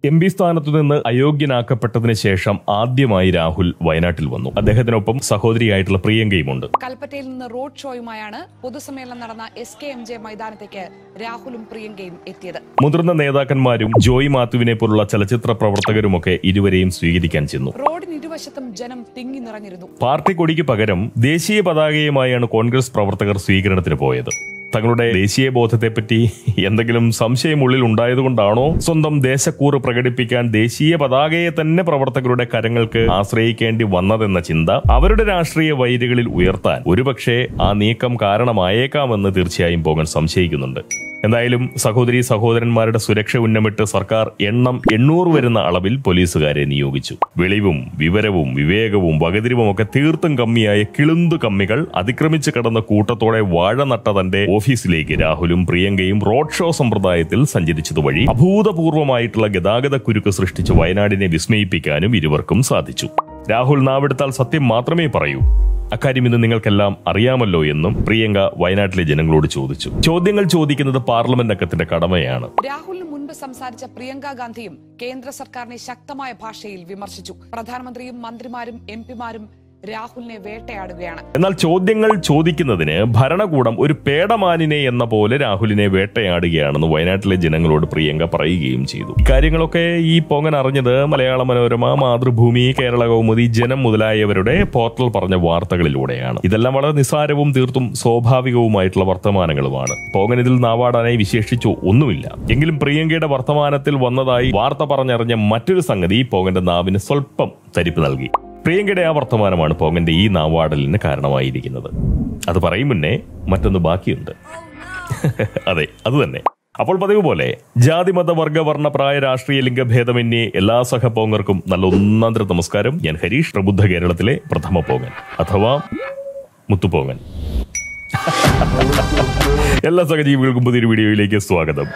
M P സ്ഥാനത്തു നിന്ന് അയോഗ്യനാക്കപ്പെട്ടതിന് ശേഷം ആദ്യമായി രാഹുൽ വയനാട്ടിൽ വന്നു അദ്ദേഹത്തിനൊപ്പം സഹോദരിയായിട്ടുള്ള പ്രിയങ്കയുമുണ്ട് കൽപ്പറ്റയിൽ നിന്ന് റോഡ് ഷോയുമായാണ് പൊതുസമ്മേളനം നടന്ന എസ് കെ എം ജെ മൈതാനത്തേക്ക് രാഹുലും പ്രിയങ്കയും എത്തിയത് മുതിർന്ന നേതാക്കന്മാരും ജോയി മാത്യുവിനെ പോലുള്ള ചലച്ചിത്ര പ്രവർത്തകരുമൊക്കെ ഇരുവരെയും സ്വീകരിക്കാൻ ചെന്നു റോഡിന് ഇരുവശത്തും ജനം തിങ്ങി നിറഞ്ഞിരുന്നു പാർട്ടി കൊടിക്ക് പകരം ദേശീയ പതാകയുമായാണ് കോൺഗ്രസ് പ്രവർത്തകർ സ്വീകരണത്തിന് പോയത് തങ്ങളുടെ ദേശീയ ബോധത്തെപ്പറ്റി എന്തെങ്കിലും സംശയം ഉള്ളിൽ ഉണ്ടായതുകൊണ്ടാണോ സ്വന്തം ദേശക്കൂറ് പ്രകടിപ്പിക്കാൻ ദേശീയ പതാകയെ തന്നെ പ്രവർത്തകരുടെ കരങ്ങൾക്ക് ആശ്രയിക്കേണ്ടി വന്നതെന്ന ചിന്ത അവരുടെ രാഷ്ട്രീയ വൈരികളിൽ ഉയർത്താൻ ഒരുപക്ഷെ ആ നീക്കം കാരണമായേക്കാമെന്ന് തീർച്ചയായും പോകാൻ സംശയിക്കുന്നുണ്ട് എന്തായാലും സഹോദരി സഹോദരന്മാരുടെ സുരക്ഷ ഉന്നമിട്ട് സർക്കാർ എണ്ണം എണ്ണൂറ് വരുന്ന അളവിൽ പോലീസുകാരെ നിയോഗിച്ചു വെളിവും വിവരവും വിവേകവും വകതിരിവും ഒക്കെ തീർത്തും കമ്മിയായ കിളുന്തു കമ്മികൾ അതിക്രമിച്ച് കടന്ന കൂട്ടത്തോടെ വാഴ നട്ട തന്റെ ഓഫീസിലേക്ക് രാഹുലും പ്രിയങ്കയും റോഡ് ഷോ സമ്പ്രദായത്തിൽ സഞ്ചരിച്ചതുവഴി അഭൂതപൂർവമായിട്ടുള്ള ഗതാഗത കുരുക്ക് സൃഷ്ടിച്ച് വയനാടിനെ വിസ്മയിപ്പിക്കാനും ഇരുവർക്കും സാധിച്ചു രാഹുൽ നാവെടുത്താൽ സത്യം മാത്രമേ പറയൂ അക്കാര്യം ഇന്ന് നിങ്ങൾക്കെല്ലാം അറിയാമല്ലോ എന്നും പ്രിയങ്ക വയനാട്ടിലെ ജനങ്ങളോട് ചോദിച്ചു ചോദ്യങ്ങൾ ചോദിക്കുന്നത് പാർലമെന്റ് അംഗത്തിന്റെ കടമയാണ് രാഹുലിന് മുൻപ് സംസാരിച്ച പ്രിയങ്ക ഗാന്ധിയും കേന്ദ്ര സർക്കാരിനെ ശക്തമായ ഭാഷയിൽ വിമർശിച്ചു പ്രധാനമന്ത്രിയും മന്ത്രിമാരും എം പിമാരും രാഹുലിനെ വേട്ടയാടുകയാണ് എന്നാൽ ചോദ്യങ്ങൾ ചോദിക്കുന്നതിന് ഭരണകൂടം ഒരു പേടമാനിനെ എന്ന പോലെ രാഹുലിനെ വേട്ടയാടുകയാണെന്ന് വയനാട്ടിലെ ജനങ്ങളോട് പ്രിയങ്ക പറയുകയും ചെയ്തു ഇക്കാര്യങ്ങളൊക്കെ ഈ പൊങ്ങൻ അറിഞ്ഞത് മലയാള മനോരമ മാതൃഭൂമി കേരള കൗമുദി ജനം മുതലായവരുടെ പോർട്ടൽ പറഞ്ഞ വാർത്തകളിലൂടെയാണ് ഇതെല്ലാം വളരെ നിസ്സാരവും തീർത്തും സ്വാഭാവികവുമായിട്ടുള്ള വർത്തമാനങ്ങളുമാണ് പോങ്ങൻ ഇതിൽ നാവാടാനായി വിശേഷിച്ചു ഒന്നുമില്ല എങ്കിലും പ്രിയങ്കയുടെ വർത്തമാനത്തിൽ വന്നതായി വാർത്ത പറഞ്ഞറിഞ്ഞ മറ്റൊരു സംഗതി പോങ്ങന്റെ നാവിന് സ്വല്പം തരിപ്പ് നൽകി പ്രിയങ്കയുടെ ആ വർത്തമാനമാണ് പോങ്ങന്റെ ഈ നാവാടലിന് കാരണമായിരിക്കുന്നത് അത് പറയും മുന്നേ മറ്റൊന്ന് ബാക്കിയുണ്ട് അതെ അത് തന്നെ അപ്പോൾ പതിവ് പോലെ ജാതി മത വർഗ വർണ്ണ പ്രായ രാഷ്ട്രീയ ലിംഗഭേദമന്യേ എല്ലാ സഹപോങ്ങർക്കും നല്ല ഒന്നാന്തര നമസ്കാരം ഞാൻ ഹരീഷ് പ്രബുദ്ധ കേരളത്തിലെ പ്രഥമ പോങ്ങൻ അഥവാ മുത്തുപോങ്ങൻ എല്ലാ സഹജീവികൾക്കും പുതിയൊരു വീഡിയോയിലേക്ക് സ്വാഗതം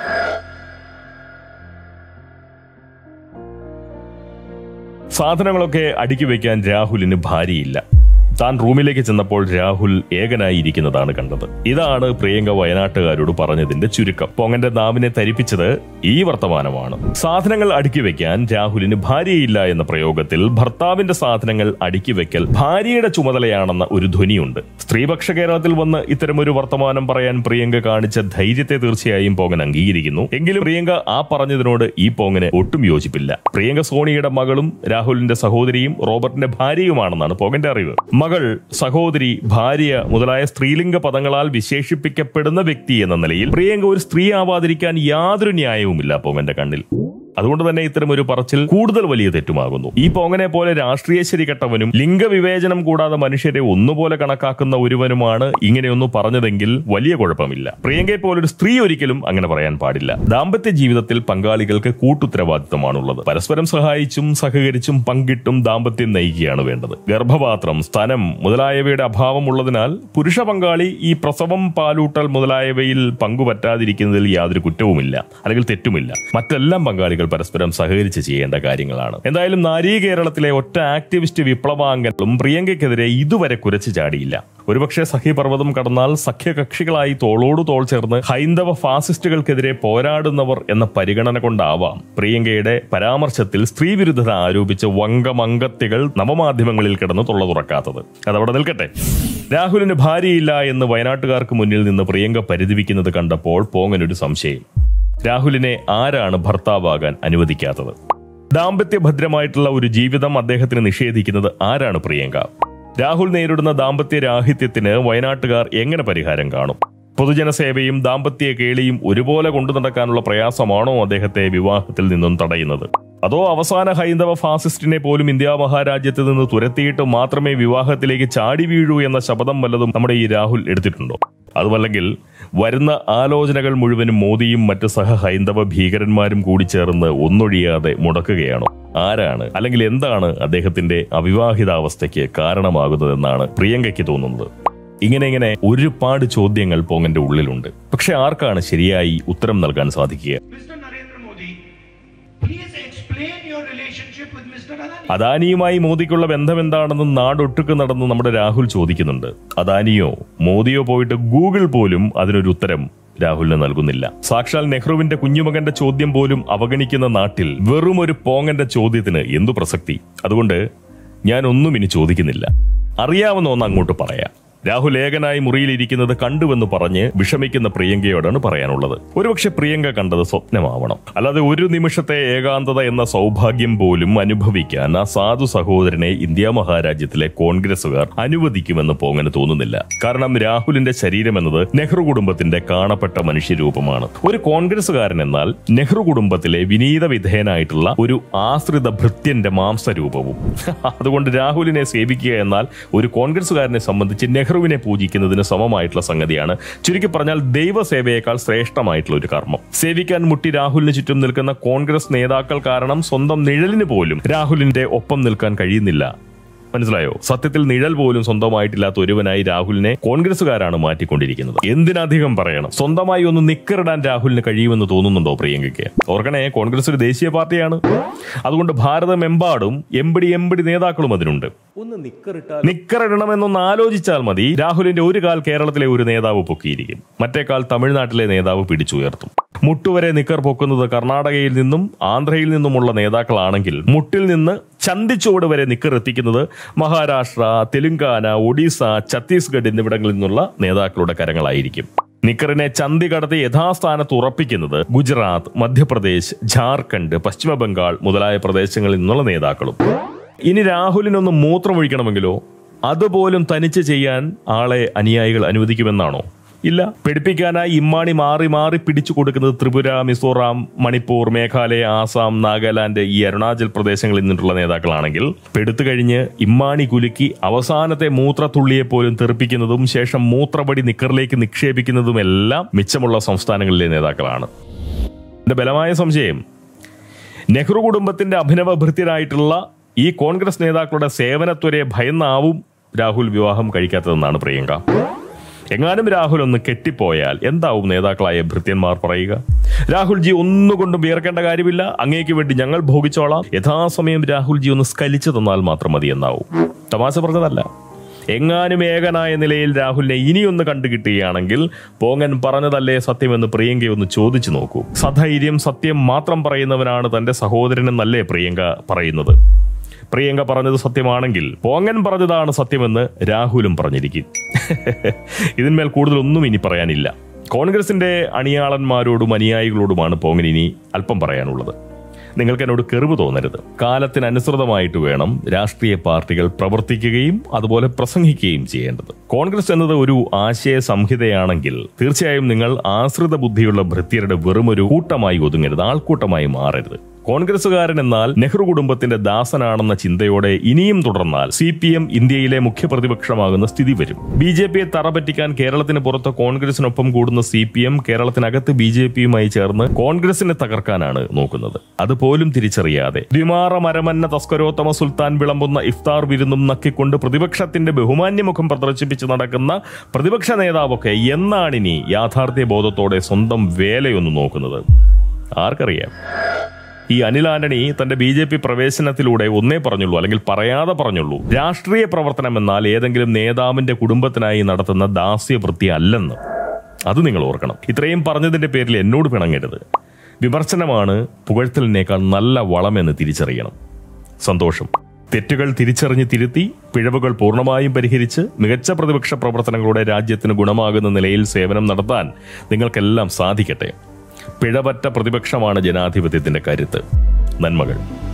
സാധനങ്ങളൊക്കെ അടുക്കി വെക്കാൻ രാഹുലിന് ഭാര്യയില്ല താൻ റൂമിലേക്ക് ചെന്നപ്പോൾ രാഹുൽ ഏകനായി ഇരിക്കുന്നതാണ് കണ്ടത് ഇതാണ് പ്രിയങ്ക വയനാട്ടുകാരോട് പറഞ്ഞതിന്റെ ചുരുക്കം പൊങ്ങന്റെ നാവിനെ തരിപ്പിച്ചത് ഈ വർത്തമാനമാണ് സാധനങ്ങൾ അടുക്കി വെക്കാൻ രാഹുലിന് ഭാര്യയില്ല എന്ന പ്രയോഗത്തിൽ ഭർത്താവിന്റെ സാധനങ്ങൾ അടുക്കി വെക്കൽ ഭാര്യയുടെ ചുമതലയാണെന്ന ഒരു ധ്വനിയുണ്ട് സ്ത്രീപക്ഷ കേരളത്തിൽ വന്ന് ഇത്തരമൊരു വർത്തമാനം പറയാൻ പ്രിയങ്ക കാണിച്ച ധൈര്യത്തെ തീർച്ചയായും പോങ്ങൻ അംഗീകരിക്കുന്നു എങ്കിലും പ്രിയങ്ക ആ പറഞ്ഞതിനോട് ഈ പോങ്ങന് ഒട്ടും യോജിപ്പില്ല പ്രിയങ്ക സോണിയുടെ മകളും രാഹുലിന്റെ സഹോദരിയും റോബർട്ടിന്റെ ഭാര്യയുമാണെന്നാണ് പോകന്റെ അറിവ് മകൾ സഹോദരി ഭാര്യ മുതലായ സ്ത്രീലിംഗ പദങ്ങളാൽ വിശേഷിപ്പിക്കപ്പെടുന്ന വ്യക്തി എന്ന നിലയിൽ പ്രിയങ്ക ഒരു സ്ത്രീ ആവാതിരിക്കാൻ യാതൊരു ന്യായവുമില്ല പോങ്ങന്റെ കണ്ണിൽ അതുകൊണ്ട് തന്നെ ഇത്തരം ഒരു പറച്ചിൽ കൂടുതൽ വലിയ തെറ്റുമാകുന്നു ഈ പോങ്ങനെ പോലെ രാഷ്ട്രീയ ശരികെട്ടവനും ലിംഗവിവേചനം കൂടാതെ മനുഷ്യരെ ഒന്നുപോലെ കണക്കാക്കുന്ന ഒരുവനുമാണ് ഇങ്ങനെയൊന്നു പറഞ്ഞതെങ്കിൽ വലിയ കുഴപ്പമില്ല പ്രിയങ്കയെ പോലൊരു സ്ത്രീ ഒരിക്കലും അങ്ങനെ പറയാൻ പാടില്ല ദാമ്പത്യ ജീവിതത്തിൽ പങ്കാളികൾക്ക് കൂട്ടുത്തരവാദിത്തമാണുള്ളത് പരസ്പരം സഹായിച്ചും സഹകരിച്ചും പങ്കിട്ടും ദാമ്പത്യം നയിക്കുകയാണ് വേണ്ടത് ഗർഭപാത്രം സ്തനം മുതലായവയുടെ അഭാവമുള്ളതിനാൽ പുരുഷ പങ്കാളി ഈ പ്രസവം പാലൂട്ടൽ മുതലായവയിൽ പങ്കുപറ്റാതിരിക്കുന്നതിൽ യാതൊരു കുറ്റവുമില്ല അല്ലെങ്കിൽ തെറ്റുമില്ല മറ്റെല്ലാം പങ്കാളികൾ പരസ്പരം സഹകരിച്ച് ചെയ്യേണ്ട കാര്യങ്ങളാണ് എന്തായാലും നാരീ കേരളത്തിലെ ഒറ്റ ആക്ടിവിസ്റ്റ് വിപ്ലവാംഗങ്ങളും പ്രിയങ്കയ്ക്കെതിരെ ഇതുവരെ കുരച്ചു ചാടിയില്ല ഒരുപക്ഷെ സഖ്യപർവ്വതം കടന്നാൽ സഖ്യകക്ഷികളായി തോളോട് തോൾ ചേർന്ന് ഹൈന്ദവ ഫാസിസ്റ്റുകൾക്കെതിരെ പോരാടുന്നവർ എന്ന പരിഗണന കൊണ്ടാവാം പ്രിയങ്കയുടെ പരാമർശത്തിൽ സ്ത്രീവിരുദ്ധത ആരോപിച്ച് വങ്കമങ്കത്തികൾ നവമാധ്യമങ്ങളിൽ കിടന്ന് തൊള്ള തുറക്കാത്തത് അതവിടെ നിൽക്കട്ടെ രാഹുലിന് ഭാര്യയില്ല എന്ന് വയനാട്ടുകാർക്ക് മുന്നിൽ നിന്ന് പ്രിയങ്ക പരിതപിക്കുന്നത് കണ്ടപ്പോൾ പോങ്ങനൊരു സംശയം രാഹുലിനെ ആരാണ് ഭർത്താവാകാൻ അനുവദിക്കാത്തത് ദാമ്പത്യഭദ്രമായിട്ടുള്ള ഒരു ജീവിതം അദ്ദേഹത്തിന് നിഷേധിക്കുന്നത് ആരാണ് പ്രിയങ്ക രാഹുൽ നേരിടുന്ന ദാമ്പത്യ രാഹിത്യത്തിന് വയനാട്ടുകാർ എങ്ങനെ പരിഹാരം കാണും പൊതുജനസേവയും ദാമ്പത്യ കേളിയും ഒരുപോലെ കൊണ്ടു നടക്കാനുള്ള പ്രയാസമാണോ അദ്ദേഹത്തെ വിവാഹത്തിൽ നിന്നും തടയുന്നത് അതോ അവസാന ഹൈന്ദവ ഫാസിസ്റ്റിനെ പോലും ഇന്ത്യ മഹാരാജ്യത്ത് നിന്ന് തുരത്തിയിട്ട് മാത്രമേ വിവാഹത്തിലേക്ക് ചാടി വീഴൂ എന്ന ശപഥം വല്ലതും നമ്മുടെ ഈ രാഹുൽ എടുത്തിട്ടുണ്ടോ അതുമല്ലെങ്കിൽ വരുന്ന ആലോചനകൾ മുഴുവനും മോദിയും മറ്റ് സഹ ഹൈന്ദവ ഭീകരന്മാരും കൂടി ചേർന്ന് ഒന്നൊഴിയാതെ മുടക്കുകയാണോ ആരാണ് അല്ലെങ്കിൽ എന്താണ് അദ്ദേഹത്തിന്റെ അവിവാഹിതാവസ്ഥയ്ക്ക് കാരണമാകുന്നതെന്നാണ് പ്രിയങ്കയ്ക്ക് തോന്നുന്നത് ഇങ്ങനെ ഇങ്ങനെ ഒരുപാട് ചോദ്യങ്ങൾ പോങ്ങന്റെ ഉള്ളിലുണ്ട് പക്ഷെ ആർക്കാണ് ശരിയായി ഉത്തരം നൽകാൻ സാധിക്കുക Mr. Narendra Modi, please explain your relationship with Mr. Adani. അദാനിയുമായി മോദിക്കുള്ള ബന്ധം എന്താണെന്ന് നാടൊട്ടുക്ക് നടന്ന് നമ്മുടെ രാഹുൽ ചോദിക്കുന്നുണ്ട് അദാനിയോ മോദിയോ പോയിട്ട് ഗൂഗിൾ പോലും അതിനൊരു ഉത്തരം രാഹുലിന് നൽകുന്നില്ല സാക്ഷാൽ നെഹ്റുവിന്റെ കുഞ്ഞുമകന്റെ ചോദ്യം പോലും അവഗണിക്കുന്ന നാട്ടിൽ വെറും ഒരു പോങ്ങന്റെ ചോദ്യത്തിന് എന്തു പ്രസക്തി അതുകൊണ്ട് ഞാൻ ഒന്നും ഇനി ചോദിക്കുന്നില്ല അറിയാവുന്ന ഒന്ന് അങ്ങോട്ട് പറയാം രാഹുൽ ഏകനായി മുറിയിലിരിക്കുന്നത് കണ്ടുവെന്ന് പറഞ്ഞ് വിഷമിക്കുന്ന പ്രിയങ്കയോടാണ് പറയാനുള്ളത് ഒരുപക്ഷെ പ്രിയങ്ക കണ്ടത് സ്വപ്നമാവണം അല്ലാതെ ഒരു നിമിഷത്തെ ഏകാന്തത എന്ന സൗഭാഗ്യം പോലും അനുഭവിക്കാൻ ആ സാധു സഹോദരനെ ഇന്ത്യ മഹാരാജ്യത്തിലെ കോൺഗ്രസുകാർ അനുവദിക്കുമെന്ന് പോങ്ങന് തോന്നുന്നില്ല കാരണം രാഹുലിന്റെ ശരീരം എന്നത് നെഹ്റു കുടുംബത്തിന്റെ കാണപ്പെട്ട മനുഷ്യരൂപമാണ് ഒരു കോൺഗ്രസുകാരൻ എന്നാൽ നെഹ്റു കുടുംബത്തിലെ വിനീത വിധേയനായിട്ടുള്ള ഒരു ആശ്രിത ഭൃത്യന്റെ മാംസരൂപവും അതുകൊണ്ട് രാഹുലിനെ സേവിക്കുക എന്നാൽ ഒരു കോൺഗ്രസുകാരനെ സംബന്ധിച്ച് നെഹ്റുവിനെ പൂജിക്കുന്നതിന് സമമായിട്ടുള്ള സംഗതിയാണ് ചുരുക്കി പറഞ്ഞാൽ ദൈവസേവയേക്കാൾ ശ്രേഷ്ഠമായിട്ടുള്ള ഒരു കർമ്മം സേവിക്കാൻ മുട്ടി രാഹുലിന് ചുറ്റും നിൽക്കുന്ന കോൺഗ്രസ് നേതാക്കൾ കാരണം സ്വന്തം നിഴലിന് പോലും രാഹുലിന്റെ ഒപ്പം നിൽക്കാൻ കഴിയുന്നില്ല മനസ്സിലായോ സത്യത്തിൽ നിഴൽ പോലും സ്വന്തമായിട്ടില്ലാത്ത ഒരുവനായി രാഹുലിനെ കോൺഗ്രസുകാരാണ് മാറ്റിക്കൊണ്ടിരിക്കുന്നത് എന്തിനധികം പറയണം സ്വന്തമായി ഒന്ന് നിക്കറിടാൻ രാഹുലിന് കഴിയുമെന്ന് തോന്നുന്നുണ്ടോ പ്രിയങ്കയ്ക്ക് ഓർക്കണേ കോൺഗ്രസ് ഒരു ദേശീയ പാർട്ടിയാണ് അതുകൊണ്ട് ഭാരതമെമ്പാടും എമ്പടി എമ്പടി നേതാക്കളും അതിനുണ്ട് ഒന്ന് നിക്കറിട്ടാൽ നിക്കറിടണമെന്നൊന്ന് ആലോചിച്ചാൽ മതി രാഹുലിന്റെ ഒരു കാൽ കേരളത്തിലെ ഒരു നേതാവ് പൊക്കിയിരിക്കും മറ്റേ കാൽ തമിഴ്നാട്ടിലെ നേതാവ് പിടിച്ചുയർത്തും മുട്ടുവരെ നിക്കർ പൊക്കുന്നത് കർണാടകയിൽ നിന്നും ആന്ധ്രയിൽ നിന്നുമുള്ള നേതാക്കളാണെങ്കിൽ മുട്ടിൽ നിന്ന് ചന്തിച്ചോട് വരെ നിക്കർ എത്തിക്കുന്നത് മഹാരാഷ്ട്ര തെലുങ്കാന ഒഡീസ ഛത്തീസ്ഗഡ് എന്നിവിടങ്ങളിൽ നിന്നുള്ള നേതാക്കളുടെ കരങ്ങളായിരിക്കും നിക്കറിനെ ചന്തി കടത്തി യഥാസ്ഥാനത്ത് ഉറപ്പിക്കുന്നത് ഗുജറാത്ത് മധ്യപ്രദേശ് ജാർഖണ്ഡ് പശ്ചിമ ബംഗാൾ മുതലായ പ്രദേശങ്ങളിൽ നിന്നുള്ള നേതാക്കളും ഇനി രാഹുലിനൊന്ന് മൂത്രമൊഴിക്കണമെങ്കിലോ അതുപോലും തനിച്ച് ചെയ്യാൻ ആളെ അനുയായികൾ അനുവദിക്കുമെന്നാണോ ഇല്ല പെടിപ്പിക്കാനായി ഇമ്മാണി മാറി മാറി പിടിച്ചു കൊടുക്കുന്നത് ത്രിപുര മിസോറാം മണിപ്പൂർ മേഘാലയ ആസാം നാഗാലാൻഡ് ഈ അരുണാചൽ പ്രദേശങ്ങളിൽ നിന്നുള്ള നേതാക്കളാണെങ്കിൽ പെടുത്തു കഴിഞ്ഞ് ഇമ്മാണി കുലുക്കി അവസാനത്തെ മൂത്രത്തുള്ളിയെ പോലും തെറിപ്പിക്കുന്നതും ശേഷം മൂത്രപടി നിക്കറിലേക്ക് നിക്ഷേപിക്കുന്നതുമെല്ലാം മിച്ചമുള്ള സംസ്ഥാനങ്ങളിലെ നേതാക്കളാണ് എന്റെ ബലമായ സംശയം നെഹ്റു കുടുംബത്തിന്റെ അഭിനവ ഭൃത്യരായിട്ടുള്ള ഈ കോൺഗ്രസ് നേതാക്കളുടെ സേവനത്വരെ ഭയന്നാവും രാഹുൽ വിവാഹം കഴിക്കാത്തതെന്നാണ് പ്രിയങ്ക എങ്ങാനും രാഹുൽ ഒന്ന് കെട്ടിപ്പോയാൽ എന്താവും നേതാക്കളായ ഭൃത്യന്മാർ പറയുക രാഹുൽജി ഒന്നുകൊണ്ടും വിയർക്കേണ്ട കാര്യമില്ല അങ്ങേക്ക് വേണ്ടി ഞങ്ങൾ ഭോഗിച്ചോളാം യഥാസമയം രാഹുൽജി ഒന്ന് സ്കലിച്ചു തന്നാൽ മാത്രം മതി എന്നാവും തമാശ പറഞ്ഞതല്ല എങ്ങാനും ഏകനായ നിലയിൽ രാഹുലിനെ ഇനിയൊന്ന് കണ്ടു കിട്ടുകയാണെങ്കിൽ പോങ്ങൻ പറഞ്ഞതല്ലേ സത്യമെന്ന് പ്രിയങ്കയൊന്ന് ചോദിച്ചു നോക്കൂ സധൈര്യം സത്യം മാത്രം പറയുന്നവനാണ് തന്റെ സഹോദരനെന്നല്ലേ പ്രിയങ്ക പറയുന്നത് പ്രിയങ്ക പറഞ്ഞത് സത്യമാണെങ്കിൽ പോങ്ങൻ പറഞ്ഞതാണ് സത്യമെന്ന് രാഹുലും പറഞ്ഞിരിക്കും ഇതിന്മേൽ കൂടുതലൊന്നും ഇനി പറയാനില്ല കോൺഗ്രസിന്റെ അണിയാളന്മാരോടും അനുയായികളോടുമാണ് പോങ്ങൻ ഇനി അല്പം പറയാനുള്ളത് നിങ്ങൾക്ക് എന്നോട് കെറിവ് തോന്നരുത് കാലത്തിനനുസൃതമായിട്ട് വേണം രാഷ്ട്രീയ പാർട്ടികൾ പ്രവർത്തിക്കുകയും അതുപോലെ പ്രസംഗിക്കുകയും ചെയ്യേണ്ടത് കോൺഗ്രസ് എന്നത് ഒരു ആശയ സംഹിതയാണെങ്കിൽ തീർച്ചയായും നിങ്ങൾ ആശ്രിത ബുദ്ധിയുള്ള ഭൃത്യരുടെ വെറുമൊരു കൂട്ടമായി ഒതുങ്ങരുത് ആൾക്കൂട്ടമായി മാറരുത് കോൺഗ്രസുകാരൻ എന്നാൽ നെഹ്റു കുടുംബത്തിന്റെ ദാസനാണെന്ന ചിന്തയോടെ ഇനിയും തുടർന്നാൽ സി പി എം ഇന്ത്യയിലെ മുഖ്യ പ്രതിപക്ഷമാകുന്ന സ്ഥിതി വരും ബി ജെ പിയെ തറപറ്റിക്കാൻ കേരളത്തിന് പുറത്ത് കോൺഗ്രസിനൊപ്പം കൂടുന്ന സി പി എം കേരളത്തിനകത്ത് ബി ജെ പിയുമായി ചേർന്ന് കോൺഗ്രസിനെ തകർക്കാനാണ് നോക്കുന്നത് അതുപോലും തിരിച്ചറിയാതെ ദ്വിമാറ മരമന്ന തസ്കരോത്തമ സുൽത്താൻ വിളമ്പുന്ന ഇഫ്താർ വിരുന്നും നക്കിക്കൊണ്ട് പ്രതിപക്ഷത്തിന്റെ ബഹുമാന്യമുഖം പ്രദർശിപ്പിച്ച് നടക്കുന്ന പ്രതിപക്ഷ നേതാവൊക്കെ എന്നാണിനി യാഥാർത്ഥ്യ ബോധത്തോടെ സ്വന്തം വേലയൊന്ന് നോക്കുന്നത് ആർക്കറിയാം ഈ അനിൽ ആന്റണി തന്റെ ബി ജെ പി പ്രവേശനത്തിലൂടെ ഒന്നേ പറഞ്ഞുള്ളൂ അല്ലെങ്കിൽ പറയാതെ പറഞ്ഞുള്ളൂ രാഷ്ട്രീയ പ്രവർത്തനം എന്നാൽ ഏതെങ്കിലും നേതാവിന്റെ കുടുംബത്തിനായി നടത്തുന്ന ദാസ്യവൃത്തി അല്ലെന്ന് അത് നിങ്ങൾ ഓർക്കണം ഇത്രയും പറഞ്ഞതിന്റെ പേരിൽ എന്നോട് പിണങ്ങരുത് വിമർശനമാണ് പുകഴ്ത്തലിനേക്കാൾ നല്ല വളമെന്ന് തിരിച്ചറിയണം സന്തോഷം തെറ്റുകൾ തിരിച്ചറിഞ്ഞ് തിരുത്തി പിഴവുകൾ പൂർണ്ണമായും പരിഹരിച്ച് മികച്ച പ്രതിപക്ഷ പ്രവർത്തനങ്ങളുടെ രാജ്യത്തിന് ഗുണമാകുന്ന നിലയിൽ സേവനം നടത്താൻ നിങ്ങൾക്കെല്ലാം സാധിക്കട്ടെ പിഴപറ്റ പ്രതിപക്ഷമാണ് ജനാധിപത്യത്തിന്റെ കരുത്ത് നന്മകൾ